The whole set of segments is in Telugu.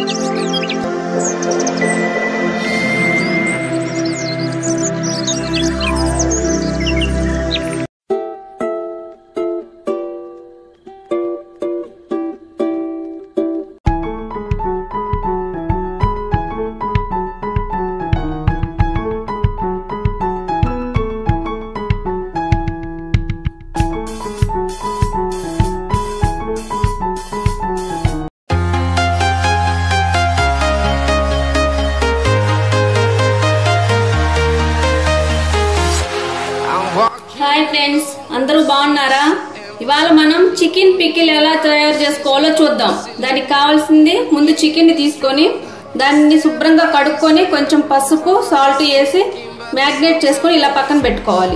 హాయ్ ఫ్రెండ్స్ అందరూ బాగున్నారా ఇవాళ మనం చికెన్ పికిల్ ఎలా తయారు చేసుకోవాలో చూద్దాం దానికి కావాల్సింది ముందు చికెన్ తీసుకొని దాన్ని శుభ్రంగా కడుక్కొని కొంచెం పసుపు సాల్ట్ వేసి మ్యాగ్నేట్ చేసుకొని ఇలా పక్కన పెట్టుకోవాలి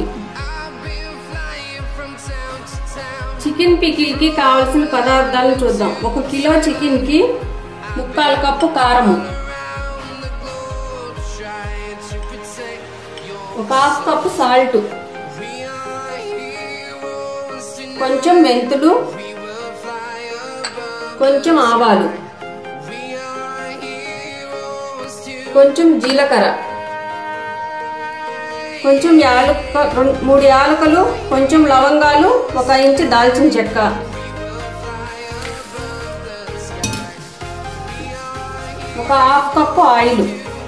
చికెన్ పికిల్కి కావాల్సిన పదార్థాలు చూద్దాం ఒక కిలో చికెన్కి ముక్కాలు కప్పు కారము ఒక హాఫ్ కప్పు సాల్ట్ కొంచెం మెంతులు కొంచెం ఆవాలు కొంచెం జీలకర్ర కొంచెం యాలక రెండు- మూడు యాలకలు కొంచెం లవంగాలు ఒక ఇంచు దాల్చిన చెక్క ఒక హాఫ్ కప్పు ఆయిల్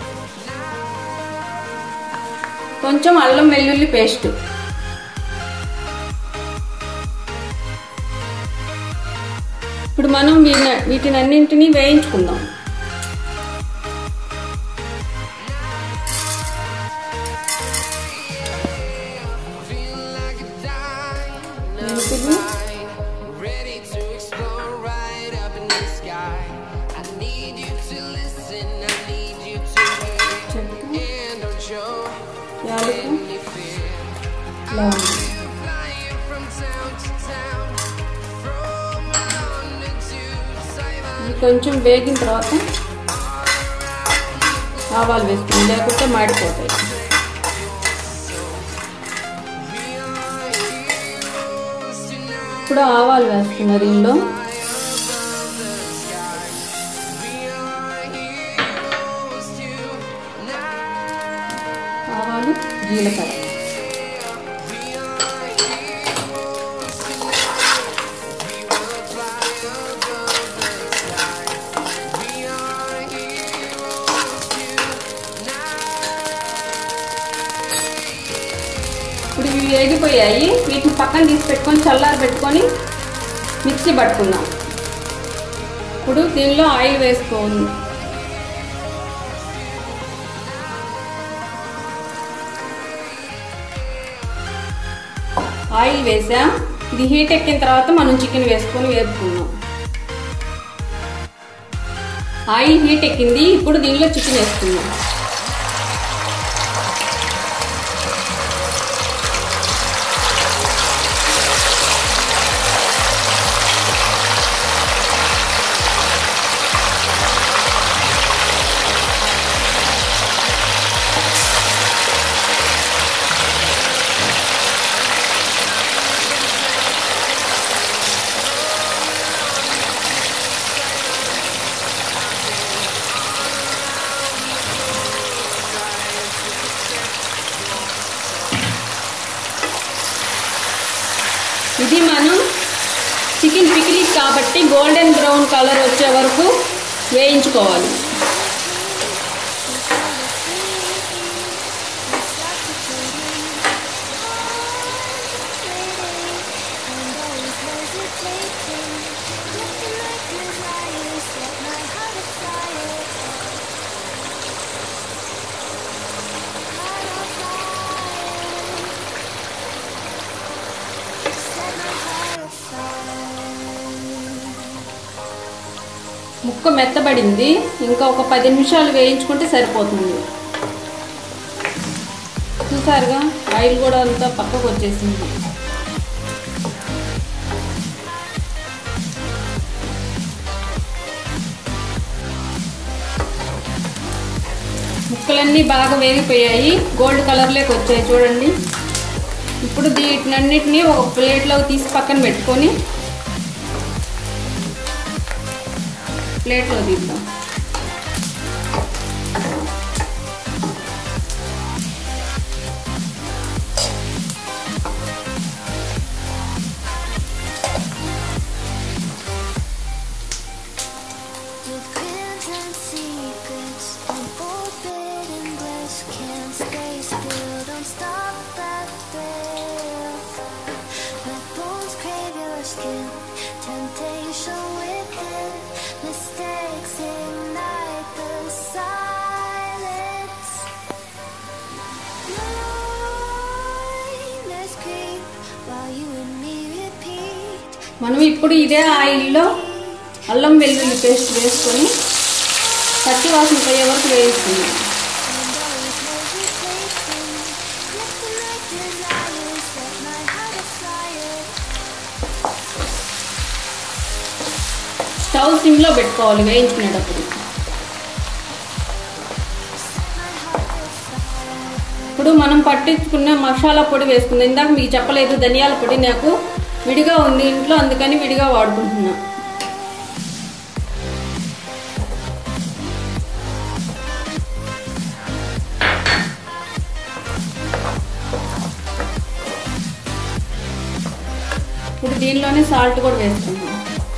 కొంచెం అల్లం వెల్లుల్లి పేస్ట్ ఇప్పుడు మనం వీటిని వీటిని అన్నింటినీ వేయించుకుందాం మెంతులు Ready to explore right up in the sky. I need you to listen, I need you to hear. చెక్క And don't show యాలకు any fear. లవంగం Flying from town to town, from London to Taiwan. ఇవి కొంచెం వేగిన తర్వాత ఆవాలు వేసుకుని లేకపోతే మాడిపోతాయి ఇప్పుడు ఆవాలు వేస్తున్నారు ఇందులో ఆవాలు జీలకర్ర ఇప్పుడు ఇవి వేగిపోయాయి వీటిని పక్కన తీసి పెట్టుకొని చల్లారి పెట్టుకొని మిక్సీ పట్టుకుందాం ఇప్పుడు దీనిలో ఆయిల్ వేసుకోవాలి ఆయిల్ వేసా ఇది హీట్ ఎక్కిన తర్వాత మనం చికెన్ వేసుకొని వేపుకుందాం ఆయిల్ హీట్ ఎక్కింది ఇప్పుడు దీనిలో చికెన్ వేసుకుందాం ఇది మనం చికెన్ పికిల్ కాబట్టి గోల్డెన్ బ్రౌన్ కలర్ వచ్చే వరకు వేయించుకోవాలి ముక్క మెత్తబడింది ఇంకా ఒక పది నిమిషాలు వేయించుకుంటే సరిపోతుంది చూసారుగా ఆయిల్ కూడా అంతా పక్కకు వచ్చేసింది ముక్కలన్నీ బాగా వేగిపోయాయి గోల్డ్ కలర్లోకి వచ్చాయి చూడండి ఇప్పుడు వీటినన్నిటినీ ఒక ప్లేట్లో తీసి పక్కన పెట్టుకొని ప్లేట్లో తీద్దాం with plans and secrets and forbidden bliss. Can't stay still, don't stop that thrill. My bones crave your skin, temptation within. Mistakes ignite the silence. Nightmares creep while you and me repeat. మనం ఇప్పుడు ఇదే ఆయిల్లో అల్లం వెల్లుల్లి పేస్ట్ వేసుకొని పచ్చి వాసన పోయే వరకు వేయిస్తున్నాం And always hesitating, drifting like desires, set my heart afire. Stove సిమ్లో పెట్టుకోవాలి వేయించుకునేటప్పుడు ఇప్పుడు మనం పట్టించుకున్న మసాలా పొడి వేసుకుందాం ఇందాక మీకు చెప్పలేదు ధనియాల పొడి నాకు విడిగా ఉంది ఇంట్లో అందుకని విడిగా వాడుకుంటున్నా ఇప్పుడు దీనిలోనే సాల్ట్ కూడా వేసుకుందాం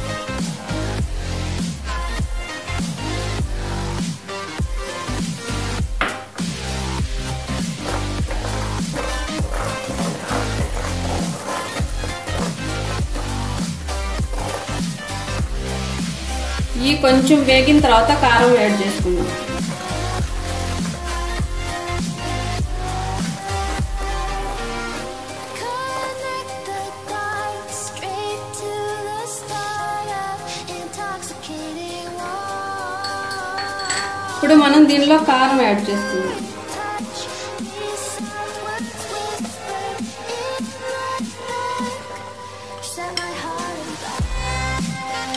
ఈ కొంచెం వేగిన తర్వాత కారం యాడ్ చేసుకుందాం Connect the dots straight to the start of intoxicating walk. ఇప్పుడు మనం దీనిలో కారం యాడ్ చేసుకుందాం Touch these words whispered in my neck. Set my heart on fire.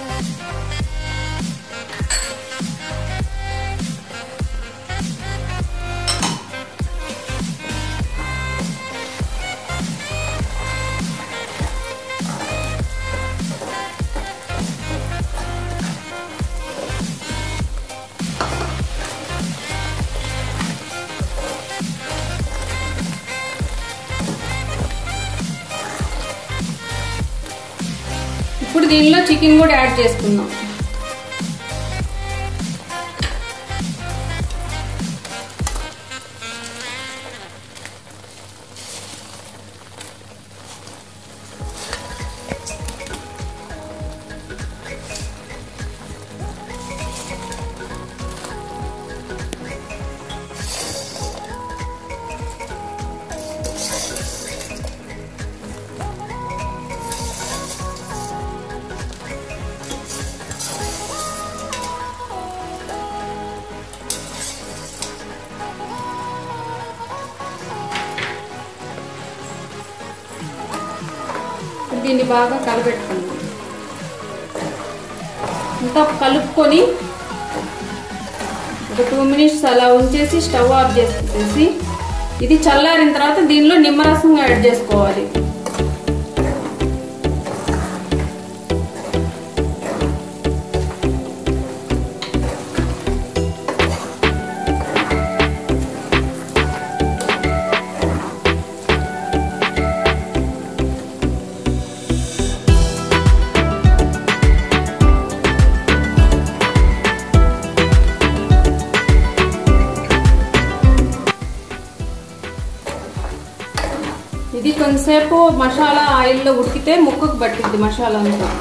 ఇప్పుడు దీనిలో చికెన్ కూడా యాడ్ చేసుకుందాం ఇప్పుడు దీన్ని బాగా కలపెట్టుకుందాం అంతా కలుపుకొని ఒక టూ మినిట్స్ అలా ఉంచేసి స్టవ్ ఆఫ్ చేసేసి ఇది చల్లారిన తర్వాత దీనిలో నిమ్మరసం యాడ్ చేసుకోవాలి ఇది కొంతసేపు మసాలా ఆయిల్లో ఉడికితే ముక్కకు పట్టింది మసాలా అంతా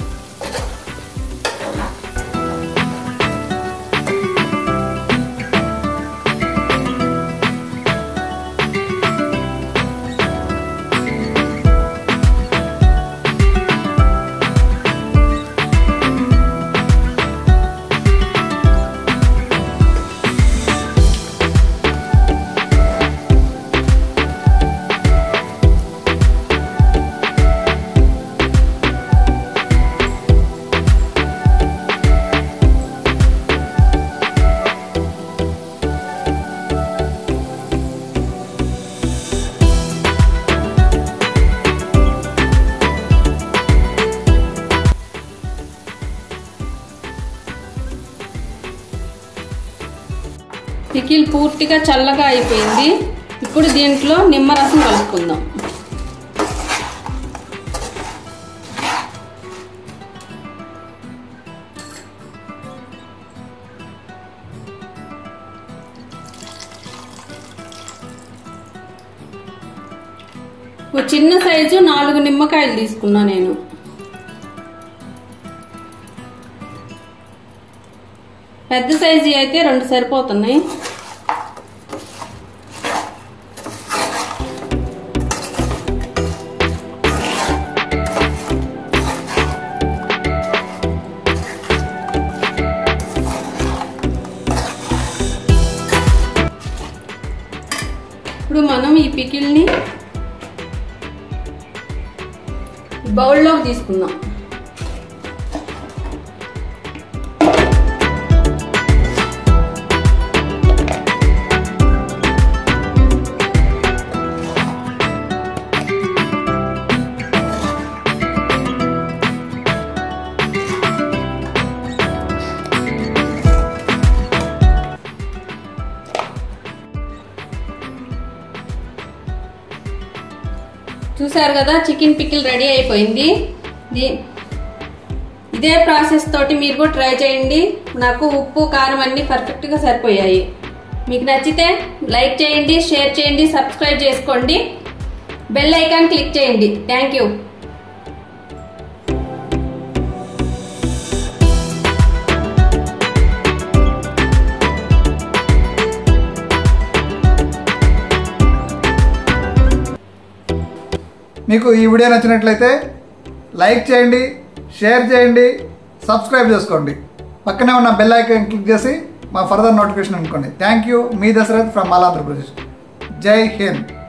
పికిల్ పూర్తిగా చల్లగా అయిపోయింది ఇప్పుడు దీంట్లో నిమ్మరసం కలుపుకుందాం ఓ చిన్న సైజు నాలుగు నిమ్మకాయలు తీసుకున్నా నేను పెద్ద సైజు అయితే రెండు సరిపోతున్నాయి ఇప్పుడు మనం ఈ పికిల్ని బౌల్లోకి తీసుకుందాం చూసారు కదా చికెన్ పికిల్ రెడీ అయిపోయింది దీ- ఇదే ప్రాసెస్ తోటి మీరు కూడా ట్రై చేయండి నాకు ఉప్పు కారం అన్ని పర్ఫెక్ట్ గా సరిపోయాయి మీకు నచ్చితే లైక్ చేయండి షేర్ చేయండి సబ్స్క్రైబ్ చేసుకోండి బెల్ ఐకాన్ క్లిక్ చేయండి థ్యాంక్ యూ మీకు ఈ వీడియో నచ్చినట్లయితే లైక్ చేయండి షేర్ చేయండి సబ్స్క్రైబ్ చేసుకోండి పక్కనే ఉన్న బెల్ ఐకాన్ క్లిక్ చేసి మా ఫర్దర్ నోటిఫికేషన్ అనుకోండి thank you me Dashrath from all Andhra Pradesh జై హింద్